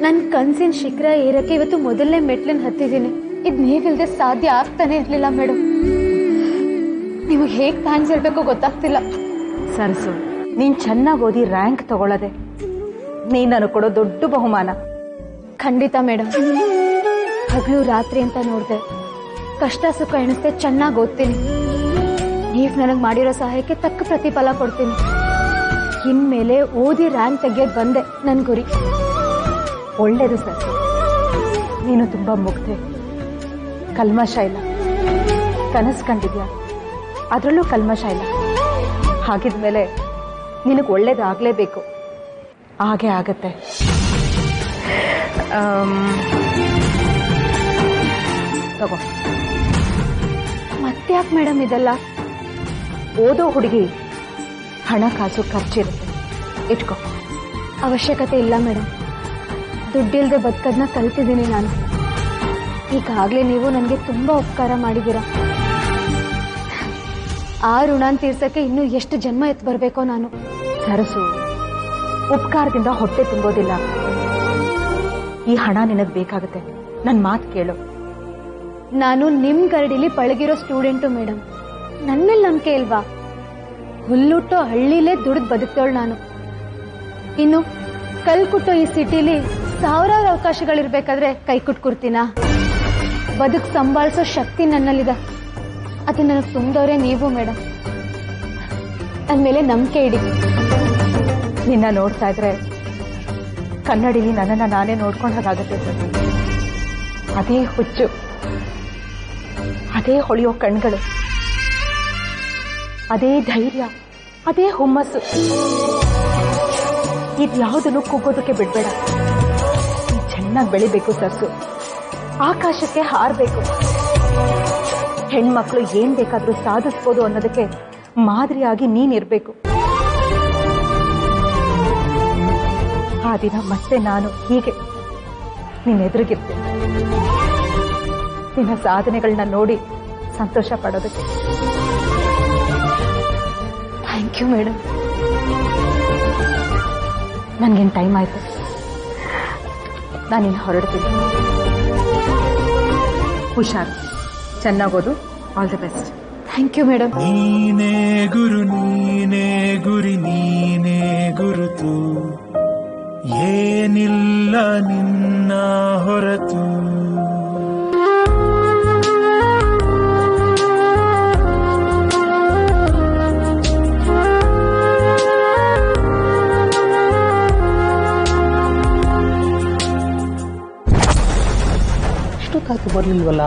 ನನ್ನ ಕನ್ಸಿನ ಶಿಖರ ಏರಕ್ಕೆ ಇವತ್ತು ಮೊದಲನೇ ಮೆಟ್ಲನ್ನ ಹತ್ತಿದ್ದೀನಿ ಇದು ನೀವಿಲ್ದೆ ಸಾಧ್ಯ ಆಗ್ತಾನೆ ಇರಲಿಲ್ಲ ಮೇಡಮ್ ನಿಮಗೆ ಹೇಗೆ ಥ್ಯಾಂಕ್ಸ್ ಹೇಳ್ಬೇಕೋ ಗೊತ್ತಾಗ್ತಿಲ್ಲ ಸರಸು ನೀನ್ ಚೆನ್ನಾಗಿ ಓದಿ ರ್ಯಾಂಕ್ ತಗೊಳ್ಳದೆ ನೀನ್ ನನಗೆ ಕೊಡೋ ದೊಡ್ಡ ಬಹುಮಾನ ಖಂಡಿತ ಮೇಡಮ್ ಹಗಲು ರಾತ್ರಿ ಅಂತ ನೋಡ್ದೆ ಕಷ್ಟ ಸುಖ ಎಣಿಸ್ದೆ ಚೆನ್ನಾಗಿ ಓದ್ತೀನಿ ನೀವು ನನಗೆ ಮಾಡಿರೋ ಸಹಾಯಕ್ಕೆ ತಕ್ಕ ಪ್ರತಿಫಲ ಕೊಡ್ತೀನಿ ಇನ್ಮೇಲೆ ಓದಿ ರ್ಯಾಂಕ್ ತೆಗಿಯೋದು ಬಂದೆ ನನ್ನ ಗುರಿ ಒಳ್ಳೇದು ಸರಸು ನೀನು ತುಂಬಾ ಮುಗ್ಧೆ ಕಲ್ಮಶ ಇಲ್ಲ ಕನಸು ಕಂಡಿದ್ಯಾ ಅದರಲ್ಲೂ ಕಲ್ಮಶ ಇಲ್ಲ ಹಾಗಿದ್ಮೇಲೆ ನಿನಗೆ ಒಳ್ಳೇದಾಗಲೇಬೇಕು ಹಾಗೆ ಆಗತ್ತೆ ಆಮ್, ತಗೋ ಮತ್ತೆ ಯಾಕೆ ಮೇಡಮ್ ಇದೆಲ್ಲ ಓದೋ ಹುಡುಗಿ ಹಣಕಾಸು ಖರ್ಚಿರುತ್ತೆ ಇಟ್ಕೋ ಅವಶ್ಯಕತೆ ಇಲ್ಲ ಮೇಡಮ್ ದುಡ್ಡಿಲ್ದೆ ಬದುಕದ್ನ ಕಲ್ತಿದ್ದೀನಿ ನಾನು ಈಗಾಗಲೇ ನೀವು ನನಗೆ ತುಂಬಾ ಉಪಕಾರ ಮಾಡಿದ್ದೀರಾ ಆ ಋಣಾನ್ ತೀರ್ಸಕ್ಕೆ ಇನ್ನೂ ಎಷ್ಟು ಜನ್ಮ ಎತ್ತು ಬರಬೇಕೋ ನಾನು ಸರಸು ಉಪಕಾರದಿಂದ ಹೊಟ್ಟೆ ತುಂಬೋದಿಲ್ಲ ಈ ಹಣ ನಿನಗ್ ಬೇಕಾಗುತ್ತೆ ನನ್ ಮಾತು ಕೇಳು ನಾನು ನಿಮ್ ಗರಡಿಲಿ ಪಳಗಿರೋ ಸ್ಟೂಡೆಂಟು ಮೇಡಮ್ ನನ್ ಮೇಲೆ ನಂಬಿಕೆ ಇಲ್ವಾ ಹುಲ್ಲುಟ್ಟೋ ಹಳ್ಳಿಲೇ ದುಡ್ದು ಬದುಕ್ತೋಳು ನಾನು ಇನ್ನು ಕಲ್ ಕುಟ್ಟೋ ಈ ಸಿಟಿಲಿ ಸಾವಿರಾರು ಅವಕಾಶಗಳಿರ್ಬೇಕಾದ್ರೆ ಕೈ ಕುಟ್ಕೊಡ್ತೀನಾ ಬದುಕು ಸಂಭಾಳಿಸೋ ಶಕ್ತಿ ನನ್ನಲ್ಲಿದೆ ಅದು ನನಗೆ ತುಂಬಿದವರೇ ನೀವು ಮೇಡಮ್ ನನ್ನ ಮೇಲೆ ನಂಬಿಕೆ ಇಡಿ ನಿನ್ನ ನೋಡ್ತಾ ಇದ್ರೆ ಕನ್ನಡಿಲಿ ನನ್ನನ್ನ ನಾನೇ ನೋಡ್ಕೊಂಡ ಹಾಗಾಗತ್ತೆ ಸರ್ ಅದೇ ಹುಚ್ಚು ಅದೇ ಹೊಳೆಯೋ ಕಣ್ಗಳು ಅದೇ ಧೈರ್ಯ ಅದೇ ಹುಮ್ಮಸ್ಸು ಇದ್ಯಾವುದನ್ನು ಕುಗ್ಗೋದಕ್ಕೆ ಬಿಡ್ಬೇಡ ನೀನ್ ಚೆನ್ನಾಗಿ ಬೆಳಿಬೇಕು ಸರ್ಸು ಆಕಾಶಕ್ಕೆ ಹಾರಬೇಕು ಹೆಣ್ಮಕ್ಳು ಏನ್ ಬೇಕಾದ್ರೂ ಸಾಧಿಸ್ಬೋದು ಅನ್ನೋದಕ್ಕೆ ಮಾದರಿಯಾಗಿ ನೀನಿರ್ಬೇಕು ಆ ದಿನ ಮತ್ತೆ ನಾನು ಹೀಗೆ ನಿನ್ನ ಎದುರಿಗಿರ್ತೇನೆ ನಿನ್ನ ಸಾಧನೆಗಳನ್ನ ನೋಡಿ ಸಂತೋಷ ಪಡೋದಕ್ಕೆ ಥ್ಯಾಂಕ್ ಯು ಮೇಡಮ್ ನನ್ಗೇನು ಟೈಮ್ ಆಯ್ತು ನಾನಿನ್ನು ಹೊರಡ್ತೀನಿ ಹುಷಾರು ಚೆನ್ನಾಗೋದು all the best thank you madam ನೀನೇ ಗುರು ನೀನೇ ಗುರಿ ನೀನೇ ಗುರುತು ಏನಿಲ್ಲ ನಿನ್ನ ಹೊರತು ಇಷ್ಟೊತ್ತಾಯ್ತು ಬರ್ಲಿಲ್ವಲ್ಲ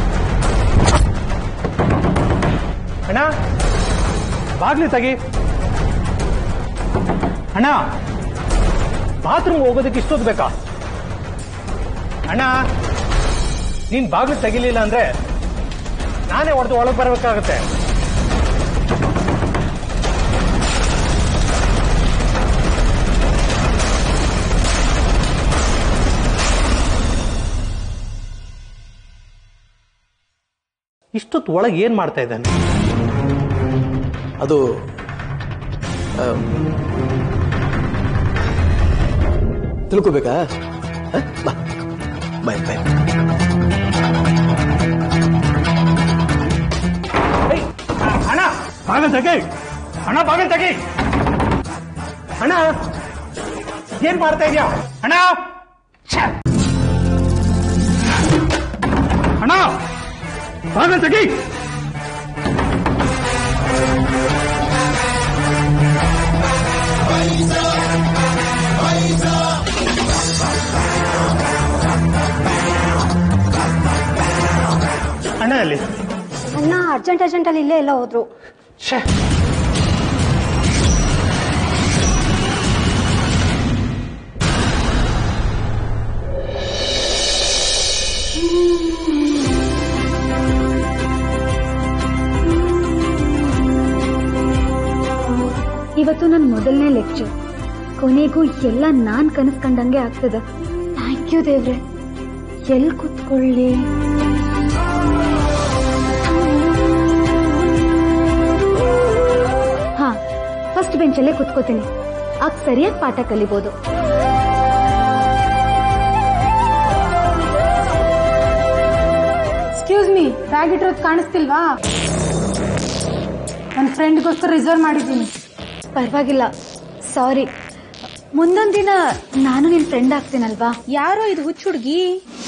ಅಣ್ಣ ಬಾಗ್ಲಿ ತೆಗಿ ಅಣ್ಣ ಬಾತ್ರೂಮ್ ಹೋಗೋದಕ್ಕೆ ಇಷ್ಟೊತ್ತು ಬೇಕಾ ಅಣ್ಣ ನೀನ್ ಬಾಗ್ಲು ತೆಗಿಲಿಲ್ಲ ಅಂದ್ರೆ ನಾನೇ ಹೊಡೆದು ಒಳಗೆ ಬರ್ಬೇಕಾಗತ್ತೆ ಇಷ್ಟೊತ್ತು ಒಳಗೆ ಏನ್ ಮಾಡ್ತಾ ಇದ್ದಾನೆ ಅದು ಆಮ್, ತಿಳ್ಕೊಬೇಕಾ ಹ? ಬಾ ಬಾಯ್ ಬಾಯ್ ಏಯ್, ಅಣ್ಣ ಬಾಗಲ್ ತೆಗಿ ಅಣ್ಣ ಬಾಗಲ್ ತೆಗಿ ಅಣ್ಣ ಏನ್ ಮಾಡ್ತಾ ಇದೀಯ ಅಣ್ಣ ಛೆ! ಅಣ್ಣ ಬಾಗಲ್ ತೆಗಿ ಅಣ್ಣ ಅಲ್ಲಿ ಅಣ್ಣ ಅರ್ಜೆಂಟ್ ಅರ್ಜೆಂಟ್ ಅಲ್ಲಿ ಇಲ್ಲೇ ಎಲ್ಲ ಹೋದ್ರು ಛೇ ಇವತ್ತು ನನ್ನ ಮೊದಲನೇ ಲೆಕ್ಚರ್ ಕೊನೆಗೂ ಎಲ್ಲ ನಾನ್ ಕನಸು ಕಂಡಂಗೆ ಆಗ್ತದೆ ಥ್ಯಾಂಕ್ ಯು ದೇವ್ರೆ ಎಲ್ಲಿ ಕುತ್ಕೊಳ್ಳಿ ಹಾ ಫಸ್ಟ್ ಬೆಂಚಲ್ಲೇ ಕುತ್ಕೋತೀನಿ ಆಗ ಸರಿಯಾಗಿ ಪಾಠ ಕಲಿಬೋದು ಮಮ್ಮಿ ಬ್ಯಾಗ್ ಇಟ್ಟಿರೋದು ಕಾಣಿಸ್ತಿಲ್ವಾ ನನ್ನ ಫ್ರೆಂಡ್ಗೋಸ್ಕರ ರಿಸರ್ವ್ ಮಾಡಿದ್ದೀನಿ ಪರವಾಗಿಲ್ಲ ಸಾರಿ ಮುಂದೊಂದು ದಿನ ನಾನು ನಿನ್ ಫ್ರೆಂಡ್ ಆಗ್ತೀನಲ್ವಾ ಯಾರೋ ಇದು ಹುಚ್ಚ ಹುಡುಗಿ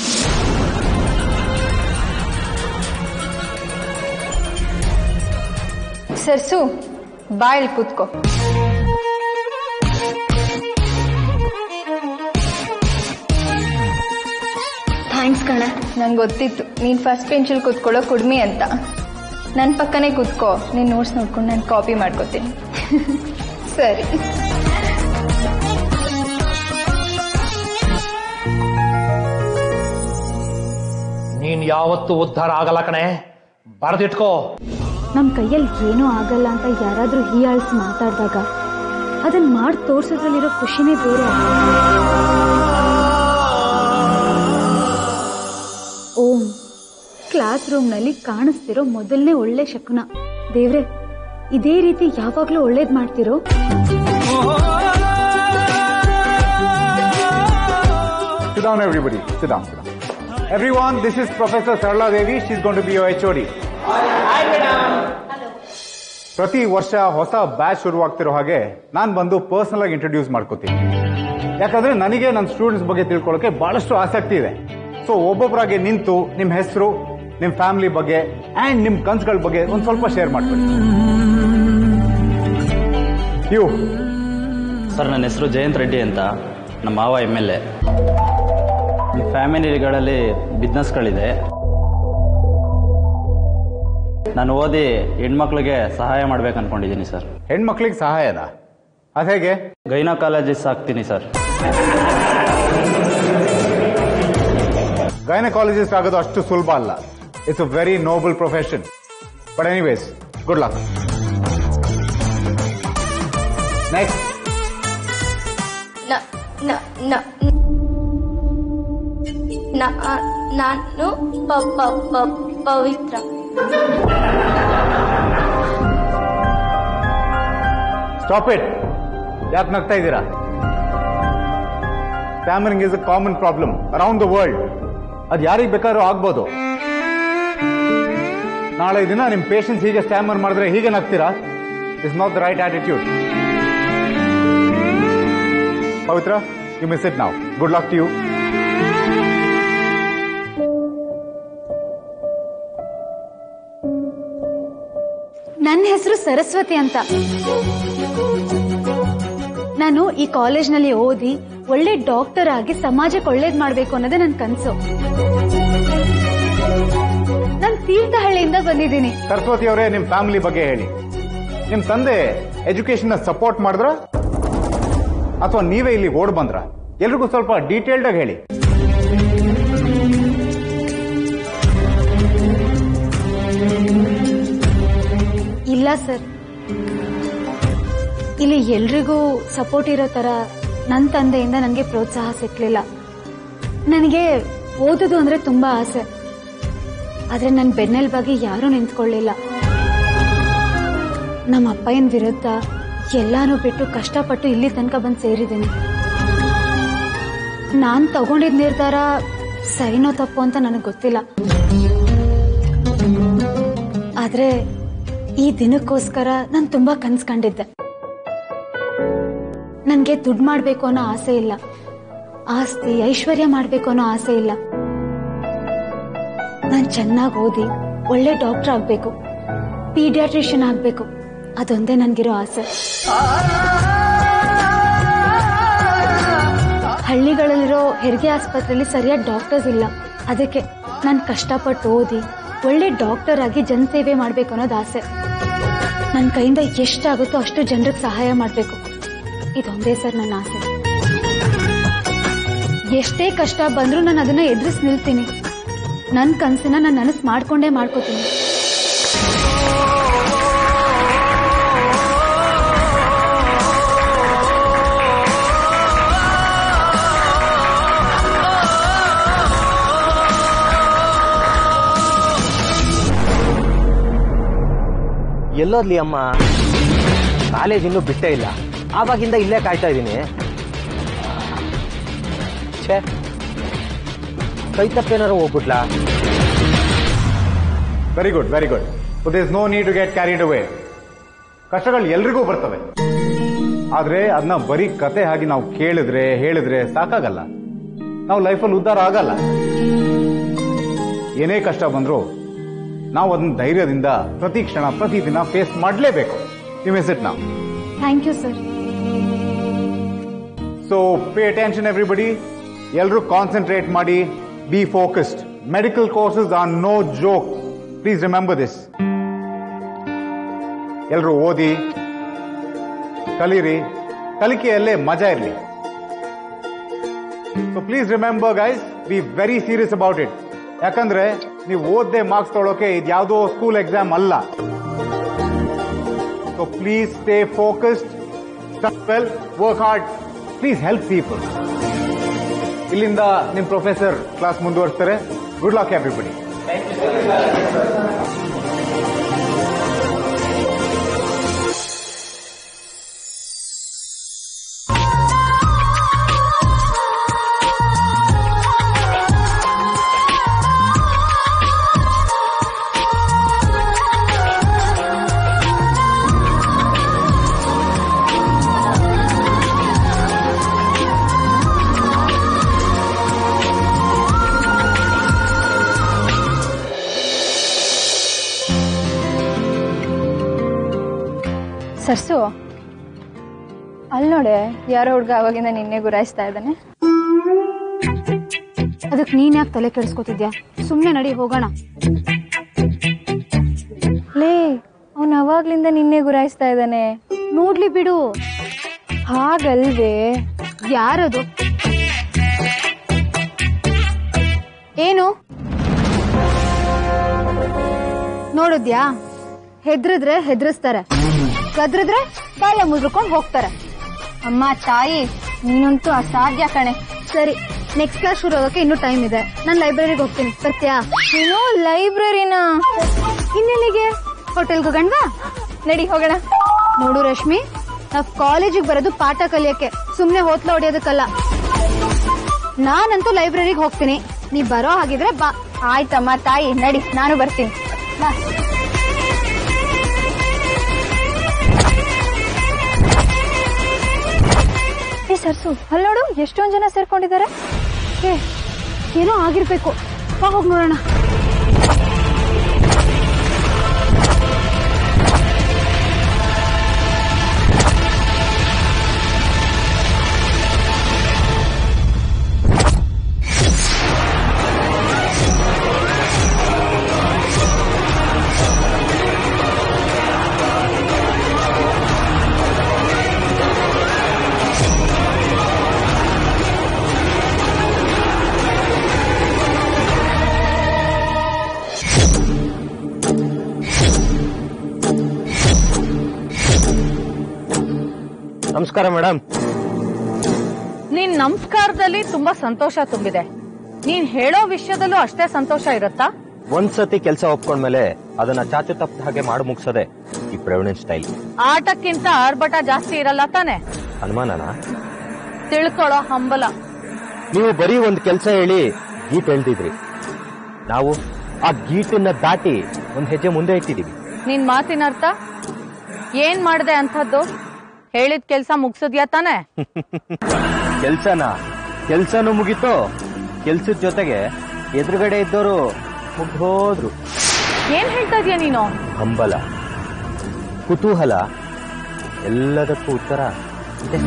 ಸರ್ಸು ಬಾಯಲ್ಲಿ ಕೂತ್ಕೋ ಥ್ಯಾಂಕ್ಸ್ ಕಣ ನಂಗೆ ಗೊತ್ತಿತ್ತು ನೀನು ಫಸ್ಟ್ ಬೆಂಚಲ್ಲಿ ಕೂತ್ಕೊಳ್ಳೋ ಕುಡ್ಮಿ ಅಂತ ನನ್ನ ಪಕ್ಕನೇ ಕೂತ್ಕೋ ನೀನು ನೋಟ್ಸ್ ನೋಡ್ಕೊಂಡು ನಾನು ಕಾಪಿ ಮಾಡ್ಕೋತೀನಿ ಸರಿ ನೀನ್ ಯಾವತ್ತೂ ಉದ್ಧಾರ ಆಗಲ್ಲ ಕಣೆ ಬರೆದಿಟ್ಕೋ ನಮ್ಮ ಕೈಯಲ್ಲಿ ಏನೂ ಆಗಲ್ಲ ಅಂತ ಯಾರಾದ್ರೂ ಹೀಯಾಳ್ಸಿ ಮಾತಾಡಿದಾಗ ಅದನ್ನ ಮಾಡಿ ತೋರ್ಸೋದ್ರಲ್ಲಿರೋ ಖುಷಿನೇ ಬೇರೆ ಓಂ ಕ್ಲಾಸ್ ರೂಮ್ನಲ್ಲಿ ಕಾಣಿಸ್ತಿರೋ ಮೊದಲನೇ ಒಳ್ಳೆ ಶಕುನ ದೇವ್ರೆ ಇದೇ ರೀತಿ ಯಾವಾಗ್ಲೂ ಒಳ್ಳೇದ್ ಮಾಡ್ತಿರೋ Sit down, everybody. Sit down. Sit down. Everyone, this is Professor Sarla Devi. She's going to be your HOD. ಪ್ರತಿ ವರ್ಷ ಹೊಸ ಬ್ಯಾಚ್ ಶುರುವಾಗ್ತಿರೋ ಹಾಗೆ ನಾನು ಬಂದು ಪರ್ಸನಲ್ ಆಗಿ ಇಂಟ್ರೊಡ್ಯೂಸ್ ಮಾಡ್ಕೋತೀನಿ ಯಾಕಂದ್ರೆ ನನಗೆ ನನ್ನ ಸ್ಟೂಡೆಂಟ್ಸ್ ಬಗ್ಗೆ ತಿಳ್ಕೊಳ್ಳೋಕೆ ಬಹಳಷ್ಟು ಆಸಕ್ತಿ ಇದೆ ಸೊ ಒಬ್ಬೊಬ್ಬರಾಗೆ ನಿಂತು ನಿಮ್ಮ ಹೆಸರು ನಿಮ್ಮ ಫ್ಯಾಮಿಲಿ ಬಗ್ಗೆ ಅಂಡ್ ನಿಮ್ಮ ಕನ್ಸುಗಳ ಬಗ್ಗೆ ಒಂದು ಸ್ವಲ್ಪ ಶೇರ್ ಮಾಡ್ಕೊಳ್ಳಿ ಇವು ಸರ್ ನನ್ನ ಹೆಸರು ಜಯಂತ್ ರೆಡ್ಡಿ ಅಂತ ನಮ್ಮ ಮಾವ ಎಮ್ ಎಲ್ ಎ ಈ ಫ್ಯಾಮಿಲಿಗಳಲ್ಲಿ ಬಿಸ್ನೆಸ್ಗಳಿದೆ ನಾನು ಓದಿ ಹೆಣ್ಮಕ್ಳಿಗೆ ಸಹಾಯ ಮಾಡ್ಬೇಕು ಅನ್ಕೊಂಡಿದ್ದೀನಿ ಸರ್ ಹೆಣ್ಮಕ್ಳಿಗೆ ಸಹಾಯನ ಅದು ಹೇಗೆ ಗೈನಕಾಲಜಿಸ್ಟ್ ಆಗ್ತೀನಿ ಸರ್ ಗೈನಕಾಲಜಿಸ್ಟ್ ಆಗೋದು ಅಷ್ಟು ಸುಲಭ ಅಲ್ಲ it's a very noble profession but anyways good luck next ನ- ನ- ನ- ನ- ಆ- ನಾನು ಪ- ಪ- ಪ- ಪವಿತ್ರ ಸ್ಟಾಪ್ ಇಟ್ ಯಾಕೆ ನಗ್ತಾ ಇದ್ದೀರಾ stammering is a common problem around the world ಅದು ಯಾರಿಗೆ ಬೇಕಾದ್ರೂ ಆಗ್ಬೋದು ನಾಳೆ ದಿನ ನಿಮ್ಮ ಪೇಷನ್ಸ್ ಹೀಗೆ ಸ್ಟ್ಯಾಮರ್ ಮಾಡಿದ್ರೆ ಹೀಗೆ ನಗ್ತೀರಾ is not the right attitude Pavithra you miss it ನಾವು ಗುಡ್ ಲಕ್ ಟು ಯು ನನ್ನ ಹೆಸರು ಸರಸ್ವತಿ ಅಂತ ನಾನು ಈ ಕಾಲೇಜ್ನಲ್ಲಿ ಓದಿ ಒಳ್ಳೆ ಡಾಕ್ಟರ್ ಆಗಿ ಸಮಾಜಕ್ಕೆ ಒಳ್ಳೇದ್ ಮಾಡ್ಬೇಕು ಅನ್ನೋದೇ ನನ್ನ ಕನಸು ನಾನು ತೀರ್ಥಹಳ್ಳಿಯಿಂದ ಬಂದಿದ್ದೀನಿ ಸರಸ್ವತಿ ಅವರೇ ನಿಮ್ಮ ಫ್ಯಾಮಿಲಿ ಬಗ್ಗೆ ಹೇಳಿ ನಿಮ್ಮ ತಂದೆ ಎಜುಕೇಶನ್ ಸಪೋರ್ಟ್ ಮಾಡಿದ್ರ ಅಥವಾ ನೀವೇ ಇಲ್ಲಿ ಓಡ್ ಬಂದ್ರ ಎಲ್ರಿಗೂ ಸ್ವಲ್ಪ ಡೀಟೇಲ್ಡ್ ಆಗಿ ಹೇಳಿ ಇಲ್ಲ ಸರ್ ಇಲ್ಲಿ ಎಲ್ರಿಗೂ ಸಪೋರ್ಟ್ ಇರೋ ತರ ನನ್ನ ತಂದೆಯಿಂದ ನನಗೆ ಪ್ರೋತ್ಸಾಹ ಸಿಕ್ಲಿಲ್ಲ ನನಗೆ ಓದೋದು ಅಂದ್ರೆ ತುಂಬಾ ಆಸೆ ಆದ್ರೆ ನನ್ನ ಬೆನ್ನೆಲ್ ಬಗ್ಗೆ ಯಾರೂ ನಿಂತ್ಕೊಳ್ಳಿಲ್ಲ ನಮ್ಮ ಅಪ್ಪಯ್ಯನ ವಿರುದ್ಧ ಎಲ್ಲಾನು ಬಿಟ್ಟು ಕಷ್ಟಪಟ್ಟು ಇಲ್ಲಿ ತನಕ ಬಂದು ಸೇರಿದ್ದೀನಿ ನಾನ್ ತಗೊಂಡಿದ್ ನಿರ್ಧಾರ ಸರಿನೋ ತಪ್ಪು ಅಂತ ನನಗೆ ಗೊತ್ತಿಲ್ಲ ಆದ್ರೆ ಈ ದಿನಕ್ಕೋಸ್ಕರ ನಾನು ತುಂಬಾ ಕನ್ಸ್ ಕಂಡಿದ್ದೆ ನನ್ಗೆ ದುಡ್ಡು ಮಾಡ್ಬೇಕು ಅನ್ನೋ ಆಸೆ ಇಲ್ಲ ಆಸ್ತಿ ಐಶ್ವರ್ಯ ಮಾಡ್ಬೇಕು ಅನ್ನೋ ಆಸೆ ಇಲ್ಲ ನಾನ್ ಚೆನ್ನಾಗಿ ಓದಿ ಒಳ್ಳೆ ಡಾಕ್ಟರ್ ಆಗ್ಬೇಕು ಪೀಡಿಯಾಟ್ರಿಷಿಯನ್ ಆಗ್ಬೇಕು ಅದೊಂದೇ ನನ್ಗಿರೋ ಆಸೆ ಹಳ್ಳಿಗಳಲ್ಲಿರೋ ಹೆರಿಗೆ ಆಸ್ಪತ್ರೆಯಲ್ಲಿ ಸರಿಯಾದ ಡಾಕ್ಟರ್ಸ್ ಇಲ್ಲ ಅದಕ್ಕೆ ನಾನು ಕಷ್ಟಪಟ್ಟು ಓದಿ ಒಳ್ಳೆ ಡಾಕ್ಟರ್ ಆಗಿ ಜನಸೇವೆ ಮಾಡ್ಬೇಕು ಅನ್ನೋದು ಆಸೆ ನನ್ನ ಕೈಯಿಂದ ಎಷ್ಟಾಗುತ್ತೋ ಅಷ್ಟು ಜನರಿಗೆ ಸಹಾಯ ಮಾಡಬೇಕು ಇದೊಂದೇ ಸರ್ ನನ್ನ ಆಸೆ ಎಷ್ಟೇ ಕಷ್ಟ ಬಂದ್ರೂ ನಾನು ಅದನ್ನ ಎದುರಿಸಿ ನಿಲ್ತೀನಿ ನನ್ನ ಕನಸನ್ನ ನಾನು ನನಸು ಮಾಡ್ಕೊಂಡೇ ಮಾಡ್ಕೋತೀನಿ ಎಲ್ಲೋದ್ಲಿ ಅಮ್ಮ ಕಾಲೇಜ್ ಇನ್ನೂ ಬಿಟ್ಟೇ ಇಲ್ಲ ಆವಾಗಿಂದ ಇಲ್ಲೇ ಕಾಯ್ತಾ ಇದ್ದೀನಿ ಛೇ ಕೈ ತಪ್ಪೇನಾರು ಹೋಗ್ಬಿಟ್ಲಾ very good very good this no need to get carried away ಕಷ್ಟಗಳು ಎಲ್ರಿಗೂ ಬರ್ತವೆ ಆದ್ರೆ ಅದನ್ನ ಬರೀ ಕತೆ ಆಗಿ ನಾವು ಕೇಳಿದ್ರೆ ಹೇಳಿದ್ರೆ ಸಾಕಾಗಲ್ಲ ನಾವು ಲೈಫಲ್ಲಿ ಉದ್ಧಾರ ಆಗಲ್ಲ ಏನೇ ಕಷ್ಟ ಬಂದ್ರು ನಾವು ಅದನ್ನ ಧೈರ್ಯದಿಂದ ಪ್ರತಿ ಕ್ಷಣ ಪ್ರತಿ ದಿನ ಫೇಸ್ ಮಾಡಲೇಬೇಕು ಯು ಮಿಸ್ ಇಟ್ ನಾವು thank you sir so pay attention everybody ಎಲ್ಲರೂ ಕಾನ್ಸಂಟ್ರೇಟ್ ಮಾಡಿ be focused medical courses are no joke please remember this ಎಲ್ಲರೂ ಓದಿ ಕಲೀರಿ ಕಲಿಕೆಯಲ್ಲೇ ಮಜಾ ಇರಲಿ so please remember guys be very serious about it ಯಾಕಂದ್ರೆ ನೀವು ಓದ್ದೆ ಮಾರ್ಕ್ಸ್ ತೊಗೊಳಕ್ಕೆ ಇದು ಯಾವುದೋ ಸ್ಕೂಲ್ ಎಕ್ಸಾಮ್ ಅಲ್ಲ so please stay focused well work hard please help people ಇಲ್ಲಿಂದ ನಿಮ್ ಪ್ರೊಫೆಸರ್ ಕ್ಲಾಸ್ ಮುಂದುವರಿಸ್ತಾರೆ ಗುಡ್ ಲಕ್ ಎವ್ರಿಬಡಿ ಸರ್ಸು ಅಲ್ಲಿ ನೋಡೆ ಯಾರೋ ಹುಡ್ಗ ಅವಾಗಿಂದ ನಿನ್ನೆ ಗುರಾಯಿಸ್ತಾ ಇದ್ದಾನೆ ಅದಕ್ಕೆ ನೀನ್ ಯಾಕೆ ತಲೆ ಕೆಡಿಸ್ಕೊತಿದ್ಯಾ ಸುಮ್ನೆ ನಡಿ ಹೋಗೋಣ ಲೇ ಅವನು ಅವಾಗ್ಲಿಂದ ನಿನ್ನೆ ಗುರಾಯಿಸ್ತಾ ಇದ್ದಾನೆ ನೋಡ್ಲಿ ಬಿಡು ಹಾಗಲ್ವೇ ಯಾರದು ಏನು ನೋಡಿದ್ಯಾ ಹೆದ್ರಿದ್ರೆ ಹೆದರಿಸ್ತಾರೆ ಗದ್ರಿದ್ರೆ ಬಾಯ ಮುದ್ರಕೊಂಡು ಹೋಗ್ತಾರೆ ಅಮ್ಮ ತಾಯಿ ನೀನಂತೂ ಅಸಾಧ್ಯ ಕಣೆ ಸರಿ ನೆಕ್ಸ್ಟ್ ಕ್ಲಾಸ್ ಶುರು ಆಗೋಕೆ ಇನ್ನೂ ಟೈಮ್ ಇದೆ ನಾನು ಲೈಬ್ರರಿಗೆ ಹೋಗ್ತೀನಿ ಬರ್ತೀಯಾ ನೀನು ಲೈಬ್ರರಿನ ಇನ್ನೆಲ್ಲಿಗೆ ಹೋಟೆಲ್ಗೆ ಹೋಗಣ್ವಾ ನಡಿ ಹೋಗೋಣ ನೋಡು ರಶ್ಮಿ ನಾವ್ ಕಾಲೇಜಿಗೆ ಬರೋದು ಪಾಠ ಕಲಿಯಕ್ಕೆ ಸುಮ್ನೆ ಹೋತ್ಲ ಹೊಡಿಯೋದಕ್ಕಲ್ಲ ನಾನಂತೂ ಲೈಬ್ರರಿಗೆ ಹೋಗ್ತೀನಿ ನೀ ಬರೋ ಹಾಗಿದ್ರೆ ಬಾ ಆಯ್ತಮ್ಮ ತಾಯಿ ನಡಿ ನಾನು ಬರ್ತೀನಿ ಬಾ. ಏ ಸರ್ಸು ಅಲ್ಲಿ ನೋಡು ಎಷ್ಟೊಂದ್ ಜನ ಸೇರ್ಕೊಂಡಿದ್ದಾರೆ ಏ ಏನೋ ಆಗಿರ್ಬೇಕು ಬಾ ಹೋಗಿ ನೋಡೋಣ ನಮಸ್ಕಾರ ಮೇಡಮ್ ನಿನ್ ನಮಸ್ಕಾರದಲ್ಲಿ ತುಂಬಾ ಸಂತೋಷ ತುಂಬಿದೆ ನೀನ್ ಹೇಳೋ ವಿಷಯದಲ್ಲೂ ಅಷ್ಟೇ ಸಂತೋಷ ಇರುತ್ತಾ ಒಂದ್ಸತಿ ಕೆಲಸ ಒಪ್ಕೊಂಡ್ಮೇಲೆ ಅದನ್ನ ಚಾಚು ತಪ್ಪದ ಹಾಗೆ ಮಾಡಿ ಮುಗಿಸೋದೆ ಈ ಪ್ರವೀಣನ್ ಸ್ಟೈಲ್ ಆಟಕ್ಕಿಂತ ಆರ್ಭಟ ಜಾಸ್ತಿ ಇರಲ್ಲ ತಾನೆ ಅನುಮಾನನ ತಿಳ್ಕೊಳ್ಳೋ ಹಂಬಲ ನೀವು ಬರೀ ಒಂದ್ ಕೆಲಸ ಹೇಳಿ ಗೀಟ್ ಹೇಳ್ತಿದ್ರಿ ನಾವು ಆ ಗೀಟನ್ನ ದಾಟಿ ಒಂದ್ ಹೆಜ್ಜೆ ಮುಂದೆ ಇಟ್ಟಿದೀವಿ ನಿನ್ ಮಾತಿನ ಅರ್ಥ ಏನ್ ಮಾಡ್ದೆ ಅಂಥದ್ದು ಹೇಳಿದ ಕೆಲ್ಸ ಮುಗ್ಸಿದ್ಯಾ ತಾನೆ ಕೆಲ್ಸನ ಕೆಲ್ಸನೂ ಮುಗೀತು ಕೆಲ್ಸದ ಜೊತೆಗೆ ಎದುರುಗಡೆ ಇದ್ದವರು ಹೋದ್ರು ಏನ್ ಹೇಳ್ತಾ ಇದೀಯ ನೀನು ಹಂಬಲ ಕುತೂಹಲ ಎಲ್ಲದಕ್ಕೂ ಉತ್ತರ ಇದೆ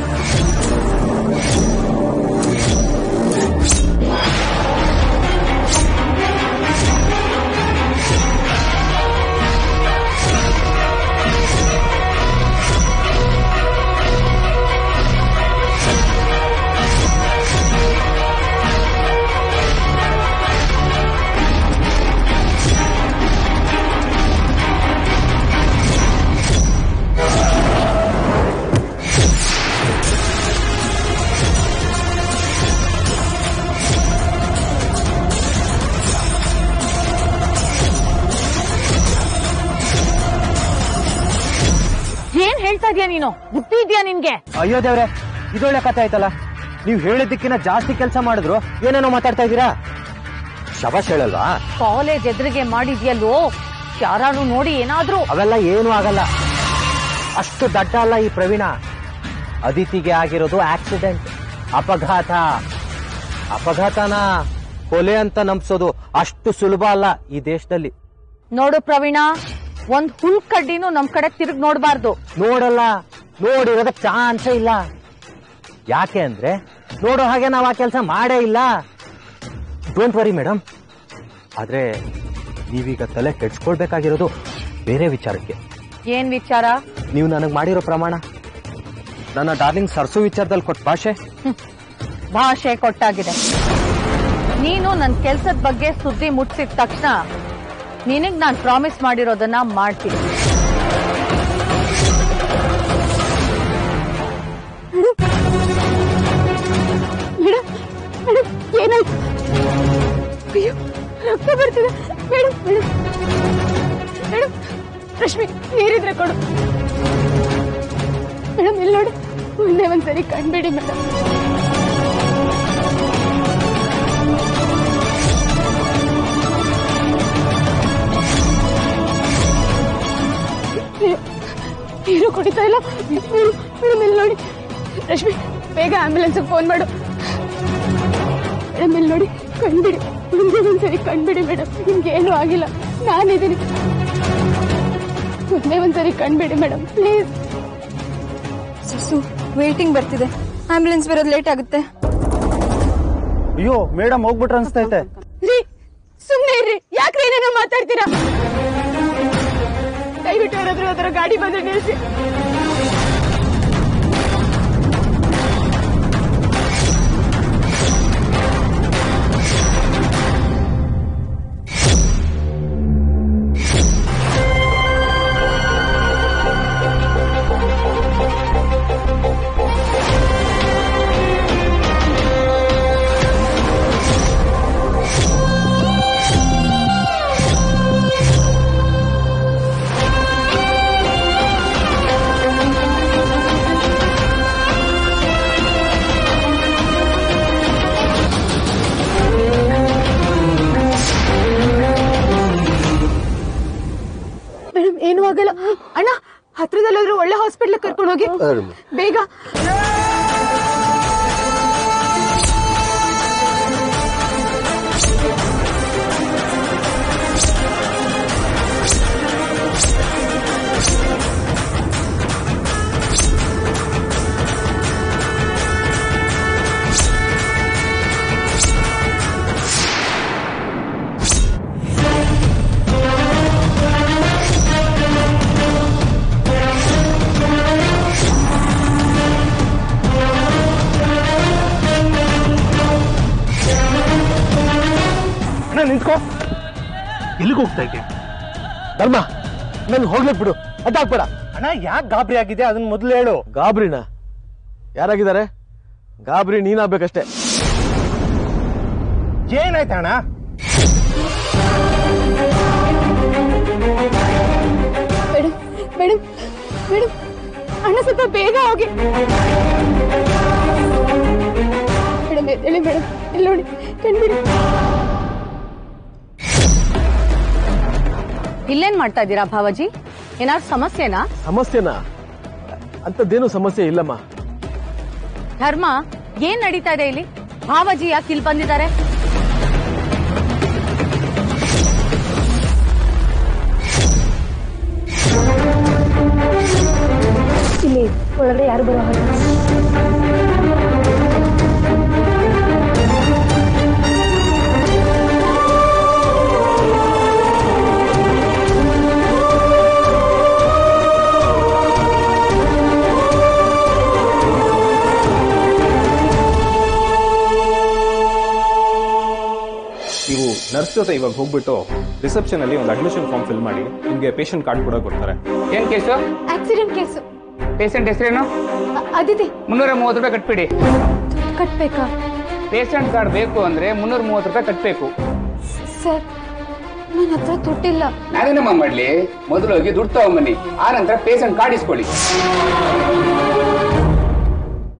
ಏನ್ ಹೇಳ್ತಾ ಇದೀಯ ನೀನು ಬುದ್ಧಿ ಇದೆಯಾ ನಿನ್ಗೆ ಅಯ್ಯೋ ದೇವ್ರೆ ಇದೊಳ್ಳೆ ಕಥೆ ಆಯ್ತಲ್ಲ ನೀವು ಹೇಳಿದ್ದಕ್ಕಿಂತ ಜಾಸ್ತಿ ಕೆಲಸ ಮಾಡಿದ್ರು ಏನೇನೋ ಮಾತಾಡ್ತಾ ಇದ್ದೀರಾ ಶಬಾಷ್ ಹೇಳಲ್ವಾ ಕಾಲೇಜ್ ಎದುರಿಗೆ ಮಾಡಿದ್ಯಲ್ಲೋ ಯಾರು ನೋಡಿ ಏನಾದ್ರೂ ಅವೆಲ್ಲ ಏನೂ ಆಗಲ್ಲ ಅಷ್ಟು ದಡ್ಡ ಅಲ್ಲ ಈ ಪ್ರವೀಣ ಅದಿತಿಗೆ ಆಗಿರೋದು ಆಕ್ಸಿಡೆಂಟ್ ಅಪಘಾತ ಅಪಘಾತನ ಕೊಲೆ ಅಂತ ನಂಬಿಸೋದು ಅಷ್ಟು ಸುಲಭ ಅಲ್ಲ ಈ ದೇಶದಲ್ಲಿ ನೋಡು ಪ್ರವೀಣ ಒಂದ್ ಹುಲ್ ಕಡ್ಡಿನೂ ನಮ್ ಕಡೆ ತಿರುಗ್ ನೋಡ್ಬಾರ್ದು ನೋಡಲ್ಲ ನೋಡಿರೋದಕ್ಕೆ ಚಾನ್ಸೇ ಇಲ್ಲ ಯಾಕೆ ಅಂದ್ರೆ ನೋಡೋ ಹಾಗೆ ನಾವು ಆ ಕೆಲಸ ಮಾಡೇ ಇಲ್ಲ ಡೋಂಟ್ ವರಿ ಮೇಡಮ್ ಆದ್ರೆ ನೀವೀಗ ತಲೆ ಕೆಡ್ಸ್ಕೊಳ್ಬೇಕಾಗಿರೋದು ಬೇರೆ ವಿಚಾರಕ್ಕೆ ಏನ್ ವಿಚಾರ ನೀವು ನನಗೆ ಮಾಡಿರೋ ಪ್ರಮಾಣ ನನ್ನ ಡಾರ್ಲಿಂಗ್ ಸರ್ಸು ವಿಚಾರದಲ್ಲಿ ಕೊಟ್ಟ ಭಾಷೆ ಭಾಷೆ ಕೊಟ್ಟಾಗಿದೆ ನೀನು ನನ್ ಕೆಲ್ಸದ ಬಗ್ಗೆ ಸುದ್ದಿ ಮುಟ್ಸಿದ ತಕ್ಷಣ ನಿನಗ್ ನಾನ್ ಪ್ರಾಮಿಸ್ ಮಾಡಿರೋದನ್ನ ಮಾಡ್ತೀನಿ ಮೇಡಮ್ ಮೇಡಮ್ ಏನಾಯ್ತು ಅಯ್ಯೋ ರಕ್ತ ಬರ್ತಿದೆ ಮೇಡಮ್ ಮೇಡಮ್ ಮೇಡಮ್ ರಶ್ಮಿ ನೀರಿದ್ರೆ ಕೊಡು ಮೇಡಮ್ ಇಲ್ಲಿ ನೋಡಿ ಒಂದೇ ಒಂದ್ಸರಿ ಕಣ್ಬೇಡಿ ಮೇಡಮ್ ನೀರು ಕುಡಿತಾ ಇಲ್ಲ ಮೇಡಮ್ ಮೇಡಮ್ ಇಲ್ಲಿ ನೋಡಿ ರಶ್ಮಿ ಬೇಗ ಆಂಬ್ಯುಲೆನ್ಸ್ಗೆ ಫೋನ್ ಮಾಡು ಮೇಡಮ್ ಇಲ್ಲಿ ನೋಡಿ ಕಣ್ಬಿಡಿ ಒಂದೇ ಒಂದ್ಸರಿ ಕಣ್ಬಿಡಿ ಮೇಡಮ್ ನಿಮ್ಗೆ ಏನೂ ಆಗಿಲ್ಲ ನಾನಿದ್ದೀನಿ ಒಂದೇ ಒಂದ್ಸರಿ ಕಣ್ಬಿಡಿ ಮೇಡಮ್ ಪ್ಲೀಸ್ ಸುಸು ವೇಟಿಂಗ್ ಬರ್ತಿದೆ ಆಂಬ್ಯುಲೆನ್ಸ್ ಬರೋದು ಲೇಟ್ ಆಗುತ್ತೆ ಅಯ್ಯೋ ಮೇಡಮ್ ಹೋಗ್ಬಿಟ್ರೆ ಅನ್ಸ್ತೈತೆ ರೀ ಸುಮ್ಮನೆ ಇರ್ರಿ ಯಾಕ್ರಿ ಏನೇನೋ ಮಾತಾಡ್ತೀರಾ ದಯವಿಟ್ಟು ಯಾರಾದ್ರೂ ಅದರ ಗಾಡಿ ಬಂದು ನಿಲ್ಲಿಸಿ ಮೇಡಮ್ ಏನೂ ಆಗಲ್ಲ ಅಣ್ಣ ಹತ್ರದಲ್ಲಾದ್ರೂ ಒಳ್ಳೆ ಹಾಸ್ಪಿಟ್ಲ್ ಕರ್ಕೊಂಡು ಹೋಗಿ ಬೇಗ ಅಣ್ಣ ನಿಂತ್ಕೋ ಎಲ್ಲಿಗೆ ಹೋಗ್ತಾ ಇದ್ದೆ ಧರ್ಮ ನನ್ ಹೋಗ್ಲಿಕ್ ಬಿಡು ಅಡ್ಡಾಕ್ಬೇಡ ಅಣ್ಣ ಯಾಕೆ ಗಾಬರಿ ಆಗಿದೆ ಅದನ್ನ ಮೊದಲು ಹೇಳು ಗಾಬರಿನ ಯಾರಾಗಿದ್ದಾರೆ ಗಾಬರಿ ನೀನಾಗ್ಬೇಕಷ್ಟೇ ಏನಾಯ್ತ ಅಣ್ಣ ಮೇಡಮ್ ಮೇಡಮ್ ಮೇಡಮ್ ಅಣ್ಣ ಸ್ವಲ್ಪ ಬೇಗ ಹೋಗಿ ಮೇಡಮ್ ಎದ್ದೇಳಿ ಮೇಡಮ್ ಇಲ್ಲಿ ನೋಡಿ ಕಣ್ಬಿಡಿ ಇಲ್ಲೇನ್ ಮಾಡ್ತಾ ಇದ್ದೀರಾ ಭಾವಜಿ ಏನಾದ್ರು ಸಮಸ್ಯೆನಾ ಸಮಸ್ಯೆನಾ ಅಂತದ್ದೇನು ಸಮಸ್ಯೆ ಇಲ್ಲಮ್ಮ ಧರ್ಮ ಏನ್ ನಡೀತಾ ಇದೆ ಇಲ್ಲಿ ಭಾವಜಿ ಯಾಕೆ ಇಲ್ಲಿ ಬಂದಿದ್ದಾರೆ ಇಲ್ಲಿ ಒಳಗಡೆ ಯಾರು ಬರೋ ಹಾಗೆ ನೀವು ನರ್ಸ್ ಜೊತೆ ಇವಾಗ ಹೋಗ್ಬಿಟ್ಟು ರಿಸೆಪ್ಷನ್ ಅಲ್ಲಿ ಒಂದು ಅಡ್ಮಿಷನ್ ಫಾರ್ಮ್ ಫಿಲ್ ಮಾಡಿ ನಿಮಗೆ ಪೇಷಂಟ್ ಕಾರ್ಡ್ ಕೂಡ ಕೊಡ್ತಾರೆ ಏನ್ ಕೇಸು ಆಕ್ಸಿಡೆಂಟ್ ಕೇಸು ಪೇಷಂಟ್ ಹೆಸರೇನು ಅದಿತಿ ಮುನ್ನೂರ ಮೂವತ್ತು ರೂಪಾಯಿ ಕಟ್ಬಿಡಿ ಕಟ್ಬೇಕಾ ಪೇಷಂಟ್ ಕಾರ್ಡ್ ಬೇಕು ಅಂದ್ರೆ ಮುನ್ನೂರ ಮೂವತ್ತು ರೂಪಾಯಿ ಕಟ್ಬೇಕು ಸರ್ ನನ್ನ ಹತ್ರ ದುಡ್ಡಿಲ್ಲ ನಾನೇನಮ್ಮ ಮಾಡ್ಲಿ ಮೊದಲು ಹೋಗಿ ದುಡ್ಡು ತಗೊಂಬನ್ನಿ ಆ ನಂತರ ಪೇಷಂಟ್ ಕಾರ್ಡ್ ಇಸ್ಕೊಳ್ಳಿ